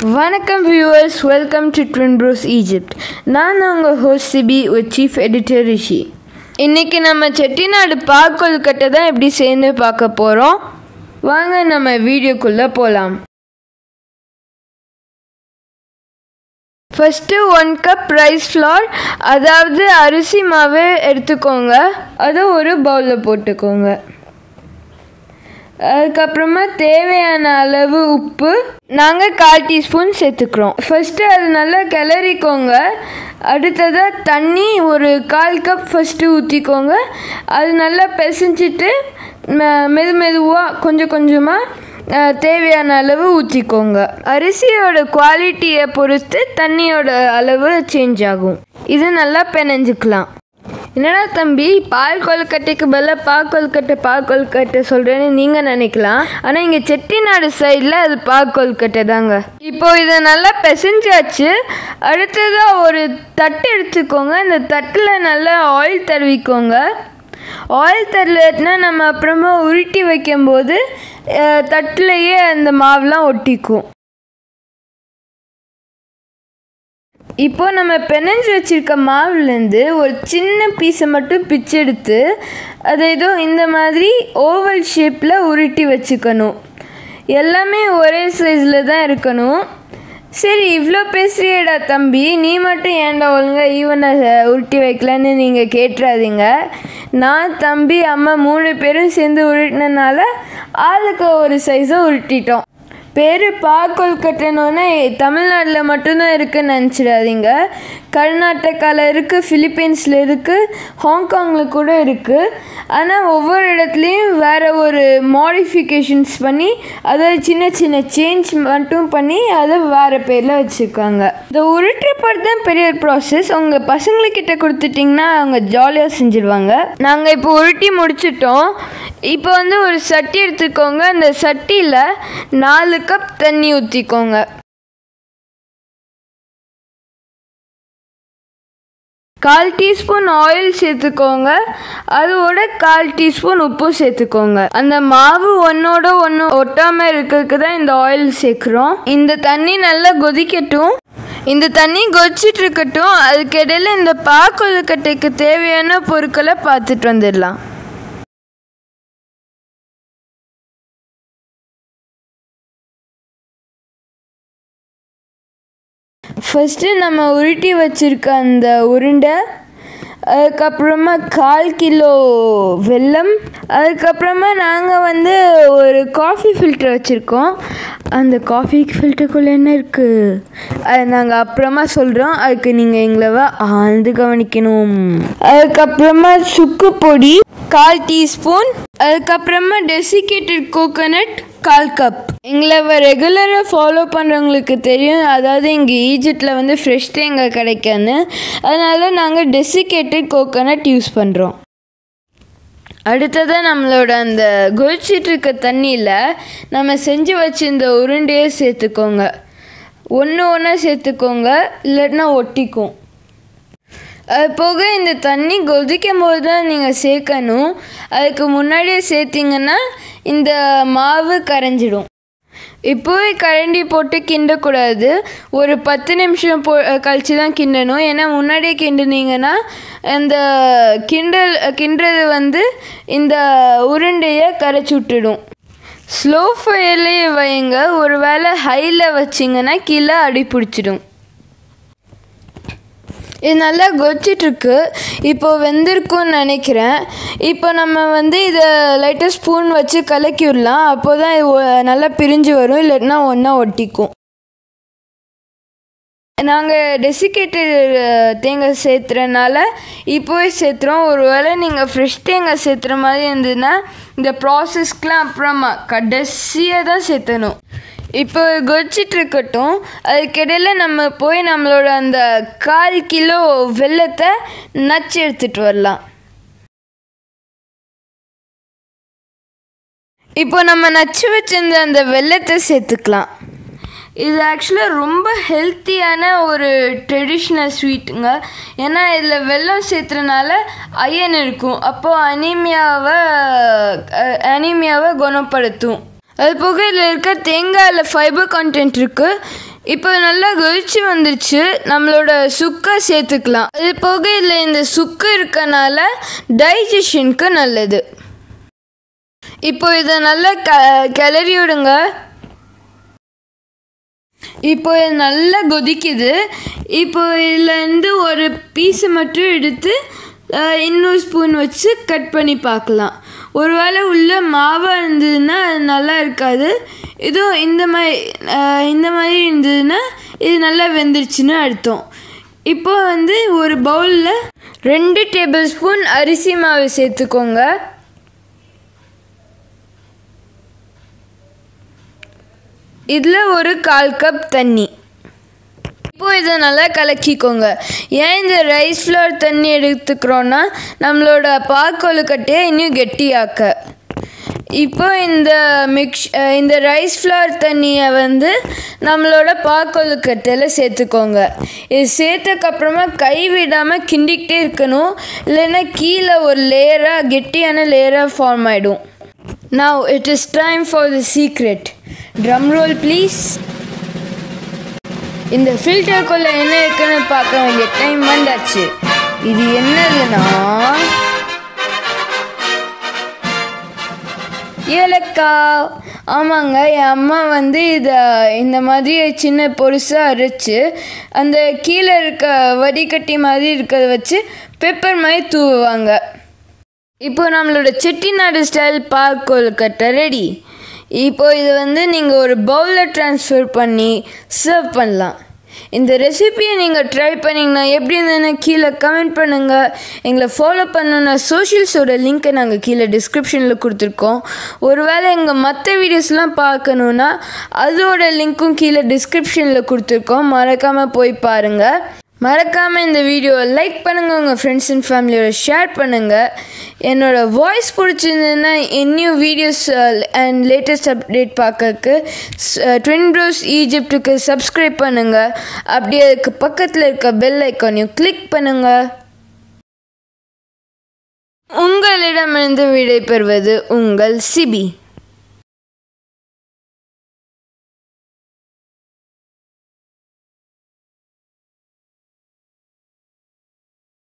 வணக்கம் viewers welcome to twin bros Egypt நான் உங்கள் ஹோஸ்ட் சிபி ஒரு சீஃப் எடிட்டர் ரிஷி இன்றைக்கி நம்ம செட்டிநாடு பாக்கொல்கட்டை தான் எப்படி சேர்ந்து பார்க்க போகிறோம் வாங்க நம்ம வீடியோக்குள்ளே போகலாம் first one cup rice flour அதாவது அரிசி மாவு எடுத்துக்கோங்க அதை ஒரு பவுலில் போட்டுக்கோங்க அதுக்கப்புறமா தேவையான அளவு உப்பு நாங்கள் கால் டீஸ்பூன் சேர்த்துக்கிறோம் ஃபஸ்ட்டு அது நல்லா கிளறிக்கோங்க அடுத்ததாக தண்ணி ஒரு கால் கப் ஃபஸ்ட்டு ஊற்றிக்கோங்க அது நல்லா பிசைஞ்சிட்டு மெ- மெது மெதுவாக கொஞ்சம் கொஞ்சமாக தேவையான அளவு ஊற்றிக்கோங்க அரிசியோட குவாலிட்டியை பொறுத்து தண்ணியோட அளவு சேஞ்ச் ஆகும் இது நல்லா பிணைஞ்சுக்கலாம் என்னடா தம்பி பால் கொழுக்கட்டைக்கு பதிலாக பால் கொழுக்கட்டை பால் கொழுக்கட்டை சொல்கிறேன்னு நீங்கள் நினைக்கலாம் ஆனால் இங்கே செட்டிநாடு சைடில் அது பால் கொழுக்கட்டை தாங்க இப்போ இதை நல்லா பிசைஞ்சாச்சு அடுத்ததாக ஒரு தட்டு எடுத்துக்கோங்க இந்த தட்டில் நல்லா ஆயில் தடவிக்கோங்க ஆயில் தடவினா நம்ம அப்புறமா உருட்டி வைக்கும்போது அஹ், தட்டுலையே அந்த மாவுலாம் ஒட்டிக்கும் இப்போ நம்ம பெனஞ்சு வச்சிருக்க மாவுலேருந்து ஒரு சின்ன பீஸை மட்டும் பிச்சு எடுத்து அதை ஏதோ இந்த மாதிரி ஓவல் ஷேப்பில் உருட்டி வச்சுக்கணும் எல்லாமே ஒரே சைஸில் தான் இருக்கணும் சரி இவ்வளோ பேசுறியேடா தம்பி நீ மட்டும் ஏன்டா ஒழுங்கா ஈவனை உருட்டி வைக்கலன்னு நீங்கள் கேட்டுறாதீங்க நான் தம்பி அம்மா மூணு பேரும் சேர்ந்து உருட்டினனால ஆளுக்கு ஒரு சைஸை உருட்டிட்டோம் பேர் பாக்கொல்கட்டனோன்னே தமிழ்நாட்டில் மட்டும்தான் இருக்குன்னு நினச்சிடாதீங்க கர்நாடகாவில் இருக்குது ஃபிலிப்பீன்ஸில் இருக்குது ஹாங்காங்கில் கூட இருக்குது ஆனால் ஒவ்வொரு இடத்துலையும் வேறு ஒரு மாடிஃபிகேஷன்ஸ் பண்ணி அதை சின்ன சின்ன சேஞ்ச் மட்டும் பண்ணி அதை வேறு பேரில் வச்சுருக்காங்க இந்த உருட்டுற part தான் பெரிய ப்ராசஸ் உங்கள் பசங்கக்கிட்ட கொடுத்துட்டிங்கன்னா அவங்க ஜாலியாக செஞ்சுருவாங்க நாங்கள் இப்போ உருட்டி முடிச்சிட்டோம் இப்போ வந்து ஒரு சட்டி எடுத்துக்கோங்க அந்த சட்டியில் நாலு கப் தண்ணி ஊற்றிக்கோங்க கால் டீஸ்பூன் ஆயில் சேர்த்துக்கோங்க அதோட கால் டீஸ்பூன் உப்பு சேர்த்துக்கோங்க அந்த மாவு ஒன்றோட ஒன்று ஒட்டாமல் இருக்கிறதுக்கு தான் இந்த ஆயில் சேர்க்குறோம் இந்த தண்ணி நல்லா கொதிக்கட்டும் இந்த தண்ணி கொதிச்சிட்டு இருக்கட்டும் அதுக்கு இடையில இந்த பாக்கொழுக்கட்டைக்கு தேவையான பொருட்களை பார்த்துட்டு வந்துடலாம் ஃபஸ்ட்டு நம்ம உருட்டி வச்சிருக்க அந்த உருண்டை அதுக்கப்புறமா கால் கிலோ வெல்லம் அதுக்கப்புறமா நாங்கள் வந்து ஒரு காஃபி ஃபில்டர் வச்சுருக்கோம் அந்த காஃபி ஃபில்டருக்குள்ளே என்ன இருக்குது அது நாங்கள் அப்புறமா சொல்கிறோம் அதுக்கு நீங்கள் எங்களை ஆழ்ந்து கவனிக்கணும் அதுக்கப்புறமா சுக்கு பொடி கால் டீஸ்பூன் அதுக்கப்புறமா டெசிகேட்டட் கோகோனட் கால் கப் எங்களை ரெகுலராக ஃபாலோ பண்ணுறவங்களுக்கு தெரியும் அதாவது இங்கே ஈஜிப்டில் வந்து ஃப்ரெஷ் தேங்காய் கிடைக்கான்னு அதனால நாங்கள் டெசிகேட்டட் கோகோனட் யூஸ் பண்ணுறோம் அடுத்ததாக நம்மளோட அந்த கொதிச்சிட்டு இருக்க தண்ணியில் நம்ம செஞ்சு வச்சிருந்த உருண்டையை சேர்த்துக்கோங்க ஒன்று ஒன்றா சேர்த்துக்கோங்க இல்லைன்னா ஒட்டிக்கும் அது போக இந்த தண்ணி கொதிக்கும் போது தான் நீங்கள் சேர்க்கணும் அதுக்கு முன்னாடியே சேர்த்திங்கன்னா இந்த மாவு கரைஞ்சிடும் இப்போவே கரண்டி போட்டு கிண்டக்கூடாது ஒரு பத்து நிமிஷம் போ கழித்து தான் கிண்டணும் ஏன்னா முன்னாடியே கிண்டுனீங்கன்னா இந்த கிண்டல் கிண்டுறது வந்து இந்த உருண்டையை கரைச்சி விட்டுடும் ஸ்லோ ஃபயர்லேயே வைங்க ஒரு வேளை ஹையில் வச்சிங்கன்னா கீழே அடி பிடிச்சிடும் இது நல்லா கொதிச்சிட்ருக்கு இப்போ வெந்திருக்கும்னு நினைக்கிறேன் இப்போ நம்ம வந்து இதை லைட்டாக ஸ்பூன் வச்சு கலக்கி விடலாம் அப்போ தான் இது ஒ- நல்லா பிரிஞ்சு வரும் இல்லைன்னா ஒன்றா ஒட்டிக்கும் நாங்கள் டெசிகேட்டட் தேங்காய் சேர்த்துறனால இப்போவே சேர்த்துறோம் ஒருவேளை நீங்கள் ஃப்ரெஷ் தேங்காய் சேர்த்துற மாதிரி இருந்ததுன்னா இந்த ப்ராசஸ்க்கெலாம் அப்புறமா கடைசியாக தான் சேர்த்தணும் இப்போ கொதிச்சிட்டு இருக்கட்டும் அதுக்கிடையில நம்ம போய் நம்மளோட அந்த கால் கிலோ வெல்லத்தை நச்சு எடுத்துகிட்டு வரலாம் இப்போ நம்ம நச்சு வச்சிருந்த அந்த வெல்லத்தை சேர்த்துக்கலாம் இது ஆக்சுவலாக ரொம்ப ஹெல்த்தியான ஒரு ட்ரெடிஷ்னல் ஸ்வீட்டுங்க ஏன்னா இதில் வெல்லம் சேர்த்துறனால அயன் இருக்கும் அப்போது அனீமியாவை அனீமியாவை குணப்படுத்தும் அது போக இதில் இருக்க தேங்காயில் ஃபைபர் கண்டென்ட் இருக்குது இப்போ நல்லா கொதிச்சு வந்துருச்சு நம்மளோட சுக்கை சேர்த்துக்கலாம் அது போக இதில் இந்த சுக்கு இருக்கனால டைஜஷனுக்கு நல்லது இப்போ இதை நல்லா க கிளறி விடுங்க இப்போ இது நல்லா கொதிக்குது இப்போ இதுலேருந்து ஒரு பீஸை மட்டும் எடுத்து அஹ், இன்னொரு ஸ்பூன் வச்சு கட் பண்ணி பார்க்கலாம் ஒருவேளை உள்ள மாவாக இருந்ததுன்னா அது நல்லா இருக்காது இதுவும் இந்த மாதிரி அஹ், இந்த மாதிரி இருந்ததுன்னா இது நல்லா வெந்துருச்சுன்னு அர்த்தம் இப்போ வந்து ஒரு பவுலில் ரெண்டு டேபிள் ஸ்பூன் அரிசி மாவு சேர்த்துக்கோங்க இதில் ஒரு கால் கப் தண்ணி இப்போ இதை நல்லா கலக்கிக்கோங்க ஏன் இந்த ரைஸ் ஃப்ளவர் தண்ணி எடுத்துக்கிறோன்னா நம்மளோட பாக்கொழுக்கட்டையை இன்னும் கெட்டியாக்க இப்போ இந்த மிக்ஸ் அஹ் இந்த ரைஸ் ஃப்ளவர் தண்ணியை வந்து நம்மளோட பாக்கொழுக்கட்டையில் சேர்த்துக்கோங்க இது சேர்த்தக்கப்புறமா கை விடாமல் கிண்டிக்கிட்டே இருக்கணும் இல்லைன்னா கீழே ஒரு லேயராக கெட்டியான லேயராக ஃபார்ம் ஆகிடும் Now it is time for the secret. Drum roll please. இந்த ஃபில்டருக்குள்ள என்ன இருக்குன்னு பார்க்க வேண்டிய டைம் வந்தாச்சு இது என்னதுன்னா ஏலக்காய் ஆமாங்க என் அம்மா வந்து இதை இந்த மாதிரி சின்ன பொருசாக அரைச்சு அந்த கீழே இருக்க வடிகட்டி மாதிரி இருக்கிறத வச்சு பெப்பர் மாதிரி தூவுவாங்க இப்போ நம்மளோட செட்டிநாடு ஸ்டைல் பால் கொழுக்கட்டை ரெடி இப்போ இது வந்து நீங்கள் ஒரு பவுலில் ட்ரான்ஸ்ஃபர் பண்ணி சர்வ் பண்ணலாம் இந்த ரெசிபியை நீங்கள் ட்ரை பண்ணிங்கன்னா எப்படி இருந்ததுன்னு கீழே கமெண்ட் பண்ணுங்கள் எங்களை ஃபாலோ பண்ணணுன்னா சோஷியல்ஸோட லிங்க்கை நாங்கள் கீழே டிஸ்கிரிப்ஷனில் கொடுத்துருக்கோம் ஒருவேளை எங்கள் மற்ற வீடியோஸ்லாம் பார்க்கணுன்னா அதோட லிங்க்கும் கீழே டிஸ்கிரிப்ஷனில் கொடுத்துருக்கோம் மறக்காமல் போய் பாருங்கள் மறக்காமல் இந்த வீடியோவை லைக் பண்ணுங்கள் உங்கள் ஃப்ரெண்ட்ஸ் அண்ட் ஃபேமிலியோட ஷேர் பண்ணுங்கள் என்னோடய வாய்ஸ் பிடிச்சிருந்ததுன்னா இன்னும் வீடியோஸ் அண்ட் லேட்டஸ்ட் அப்டேட் பார்க்கறதுக்கு ட்வின் ப்ரோஸ் ஈஜிப்டுக்கு சப்ஸ்கிரைப் பண்ணுங்கள் அப்படியே அதுக்கு பக்கத்தில் இருக்க பெல் ஐக்கானையும் கிளிக் பண்ணுங்கள் உங்களிடமிருந்து விடைபெறுவது உங்கள் சிபி